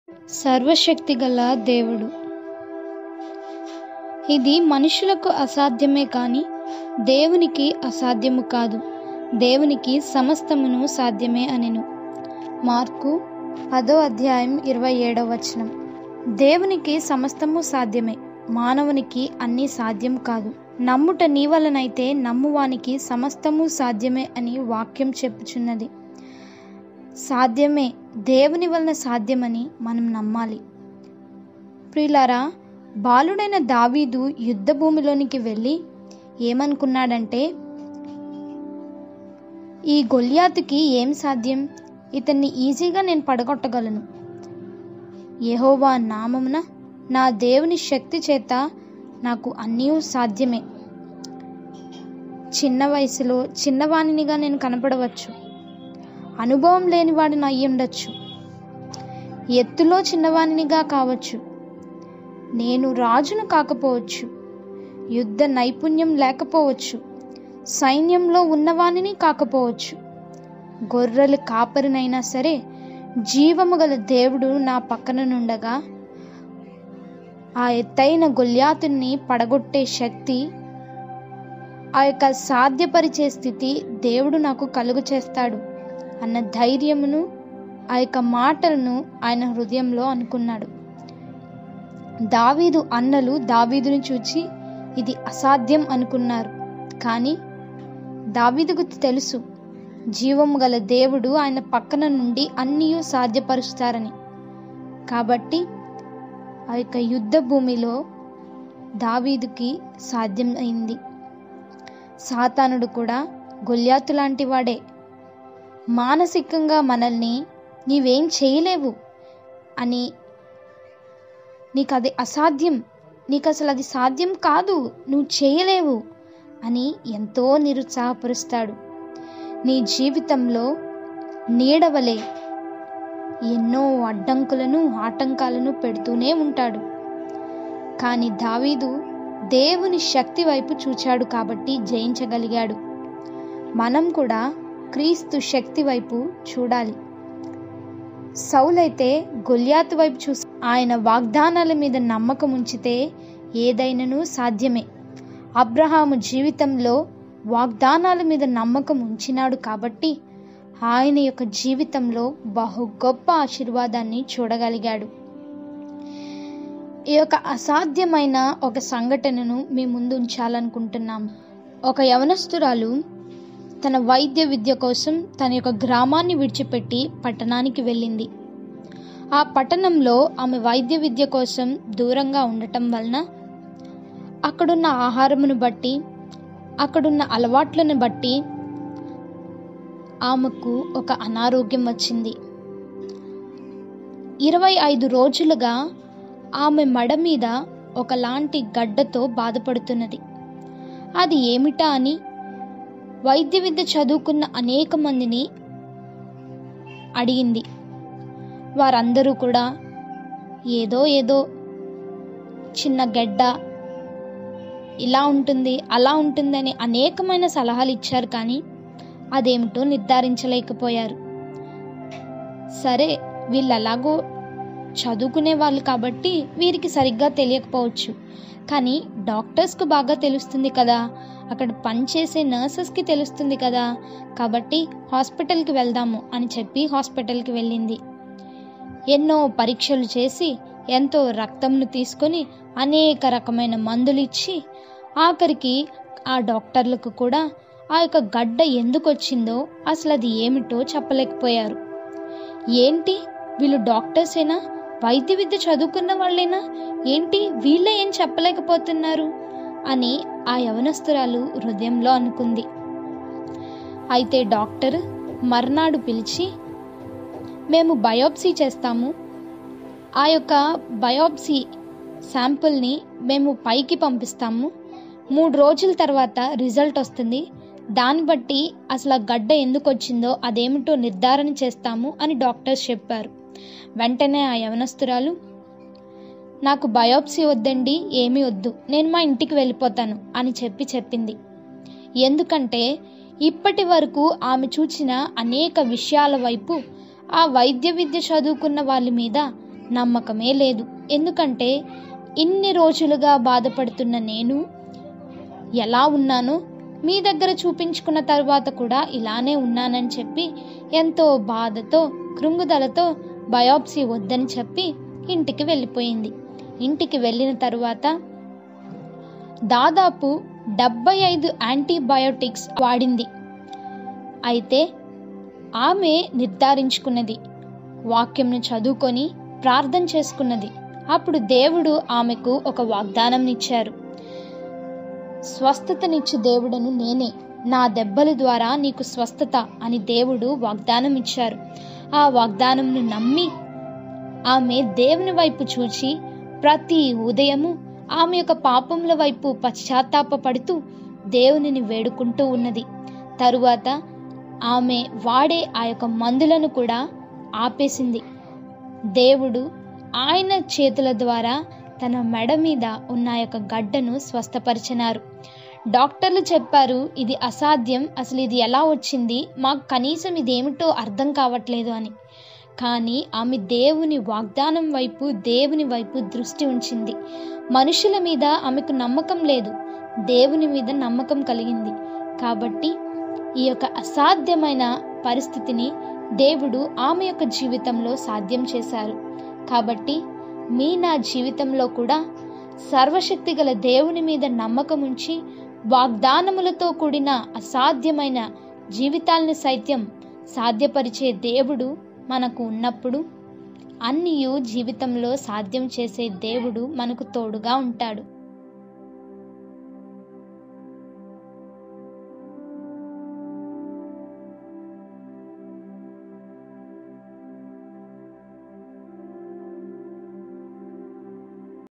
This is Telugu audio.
సర్వశక్తిగల దేవుడు ఇది మనుషులకు అసాధ్యమే కాని దేవునికి అసాధ్యము కాదు దేవునికి సమస్తమును సాధ్యమే అనెను మార్కు పదో అధ్యాయం ఇరవై ఏడవ వచనం దేవునికి సమస్తము సాధ్యమే మానవునికి అన్నీ సాధ్యం కాదు నమ్ముట నీ వలనైతే నమ్మువానికి సమస్తము సాధ్యమే అని వాక్యం చెప్పుచున్నది సాధ్యమే దేవుని వలన సాధ్యమని మనం నమ్మాలి ప్రియులారా బాలుడైన దావీదు యుద్ధ భూమిలోనికి వెళ్ళి ఏమనుకున్నాడంటే ఈ గొల్యాతుకి ఏం సాధ్యం ఇతన్ని ఈజీగా నేను పడగొట్టగలను యెహోవా నామమున నా దేవుని శక్తి చేత నాకు అన్నీ సాధ్యమే చిన్న వయసులో చిన్నవాణినిగా నేను కనపడవచ్చు అనుభవం లేనివాడిని అయి ఉండొచ్చు ఎత్తులో చిన్నవాణినిగా కావచ్చు నేను రాజును కాకపోవచ్చు యుద్ధ నైపుణ్యం లేకపోవచ్చు సైన్యంలో ఉన్నవానిని కాకపోవచ్చు గొర్రెలు కాపరినైనా సరే జీవము గల దేవుడు నా పక్కన నుండగా ఆ ఎత్తైన గొల్యాతుని పడగొట్టే శక్తి ఆ యొక్క సాధ్యపరిచే స్థితి దేవుడు నాకు కలుగు చేస్తాడు అన్న ధైర్యమును ఆ యొక్క మాటలను ఆయన హృదయంలో అనుకున్నాడు దావీదు అన్నలు దావీదుని చూచి ఇది అసాధ్యం అనుకున్నారు కానీ దావీదుకు తెలుసు జీవము గల దేవుడు ఆయన పక్కన నుండి అన్నీ సాధ్యపరుస్తారని కాబట్టి ఆ యొక్క యుద్ధ భూమిలో దావీదుకి సాధ్యం అయింది సాతానుడు కూడా గొల్యాతు లాంటి వాడే మానసికంగా మనల్ని నీవేం చేయలేవు అని నీకు అది అసాధ్యం నీకు అసలు అది సాధ్యం కాదు నువ్వు చేయలేవు అని ఎంతో నిరుత్సాహపరుస్తాడు నీ జీవితంలో నీడవలే ఎన్నో అడ్డంకులను ఆటంకాలను పెడుతూనే ఉంటాడు కానీ దావీదు దేవుని శక్తి వైపు చూచాడు కాబట్టి జయించగలిగాడు మనం కూడా క్రీస్తు శక్తి వైపు చూడాలి సౌలైతే గొల్యాతు వైపు చూసి ఆయన వాగ్దానాల మీద నమ్మకం ఉంచితే ఏదైనను సాధ్యమే అబ్రహాము జీవితంలో వాగ్దానాల మీద నమ్మకం ఉంచినాడు కాబట్టి ఆయన యొక్క జీవితంలో బహు గొప్ప ఆశీర్వాదాన్ని చూడగలిగాడు ఈ యొక్క అసాధ్యమైన ఒక సంఘటనను మీ ముందు ఉంచాలనుకుంటున్నాం ఒక యవనస్తురాలు తన వైద్య విద్య కోసం తన యొక్క గ్రామాన్ని విడిచిపెట్టి పట్టణానికి వెళ్ళింది ఆ పట్టణంలో ఆమె వైద్య విద్య కోసం దూరంగా ఉండటం వలన అక్కడున్న ఆహారమును బట్టి అక్కడున్న అలవాట్లను బట్టి ఆమెకు ఒక అనారోగ్యం వచ్చింది ఇరవై ఐదు రోజులుగా ఆమె మడ మీద ఒకలాంటి గడ్డతో బాధపడుతున్నది అది ఏమిటా అని వైద్య విద్య చదువుకున్న అనేక మందిని అడిగింది వారందరూ కూడా ఏదో ఏదో చిన్న గడ్డ ఇలా ఉంటుంది అలా ఉంటుందని అనేకమైన సలహాలు ఇచ్చారు కానీ అదేమిటో నిర్ధారించలేకపోయారు సరే వీళ్ళు ఎలాగో చదువుకునే వాళ్ళు కాబట్టి వీరికి సరిగ్గా తెలియకపోవచ్చు కానీ డాక్టర్స్కు బాగా తెలుస్తుంది కదా అక్కడ పనిచేసే నర్సెస్కి తెలుస్తుంది కదా కాబట్టి హాస్పిటల్కి వెళ్దాము అని చెప్పి హాస్పిటల్కి వెళ్ళింది ఎన్నో పరీక్షలు చేసి ఎంతో రక్తంను తీసుకొని అనేక రకమైన మందులు ఇచ్చి ఆఖరికి ఆ డాక్టర్లకు కూడా ఆ యొక్క గడ్డ ఎందుకు వచ్చిందో అసలు అది ఏమిటో చెప్పలేకపోయారు ఏంటి వీళ్ళు డాక్టర్సేనా వైద్య విద్య చదువుకున్న వాళ్ళేనా ఏంటి వీళ్ళే ఏం చెప్పలేకపోతున్నారు అని ఆ యవనస్తురాలు హృదయంలో అనుకుంది అయితే డాక్టర్ మర్నాడు పిలిచి మేము బయోప్సీ చేస్తాము ఆ యొక్క బయోప్సీ శాంపుల్ని మేము పైకి పంపిస్తాము మూడు రోజుల తర్వాత రిజల్ట్ వస్తుంది దాన్ని బట్టి అసలు ఆ గడ్డ ఎందుకు వచ్చిందో అదేమిటో నిర్ధారణ చేస్తాము అని డాక్టర్స్ చెప్పారు వెంటనే ఆ యవనస్తురాలు నాకు బయోప్సీ వద్దండి ఏమీ వద్దు నేను మా ఇంటికి వెళ్ళిపోతాను అని చెప్పి చెప్పింది ఎందుకంటే ఇప్పటి వరకు ఆమె చూచిన అనేక విషయాల వైపు ఆ వైద్య విద్య చదువుకున్న వాళ్ళ మీద నమ్మకమే లేదు ఎందుకంటే ఇన్ని రోజులుగా బాధపడుతున్న నేను ఎలా ఉన్నానో మీ దగ్గర చూపించుకున్న తర్వాత కూడా ఇలానే ఉన్నానని చెప్పి ఎంతో బాధతో కృంగుదలతో బయాప్సీ వద్దని చెప్పి ఇంటికి వెళ్ళిపోయింది ఇంటికి వెళ్ళిన తరువాత దాదాపు డెబ్బై ఐదు యాంటీబయోటిక్స్ వాడింది అయితే ఆమె నిర్ధారించుకున్నది వాక్యంను చదువుకొని ప్రార్థన చేసుకున్నది అప్పుడు దేవుడు ఆమెకు ఒక వాగ్దానం ఇచ్చారు స్వస్థతనిచ్చు దేవుడను నేనే నా దెబ్బల ద్వారా నీకు స్వస్థత అని దేవుడు వాగ్దానం ఇచ్చారు ఆ వాగ్దానంను నమ్మి ఆమె దేవుని వైపు చూచి ప్రతి ఉదయము ఆమె యొక్క పాపముల వైపు పశ్చాత్తాపపడుతూ దేవునిని వేడుకుంటూ ఉన్నది తరువాత ఆమె వాడే ఆ యొక్క మందులను కూడా ఆపేసింది దేవుడు ఆయన చేతుల ద్వారా తన మెడ మీద ఉన్న యొక్క గడ్డను స్వస్థపరిచినారు డాక్టర్లు చెప్పారు ఇది అసాధ్యం అసలు ఇది ఎలా వచ్చింది మాకు కనీసం ఇదేమిటో అర్థం కావట్లేదు అని కానీ ఆమె దేవుని వాగ్దానం వైపు దేవుని వైపు దృష్టి ఉంచింది మనుషుల మీద ఆమెకు నమ్మకం లేదు దేవుని మీద నమ్మకం కలిగింది కాబట్టి ఈ యొక్క అసాధ్యమైన పరిస్థితిని దేవుడు ఆమె యొక్క జీవితంలో సాధ్యం చేశారు కాబట్టి మీ నా జీవితంలో కూడా సర్వశక్తి గల దేవుని మీద నమ్మకం ఉంచి వాగ్దానములతో కూడిన అసాధ్యమైన జీవితాలను సైత్యం సాధ్యపరిచే దేవుడు మనకు ఉన్నప్పుడు అన్నియు జీవితంలో సాధ్యం చేసే దేవుడు మనకు తోడుగా ఉంటాడు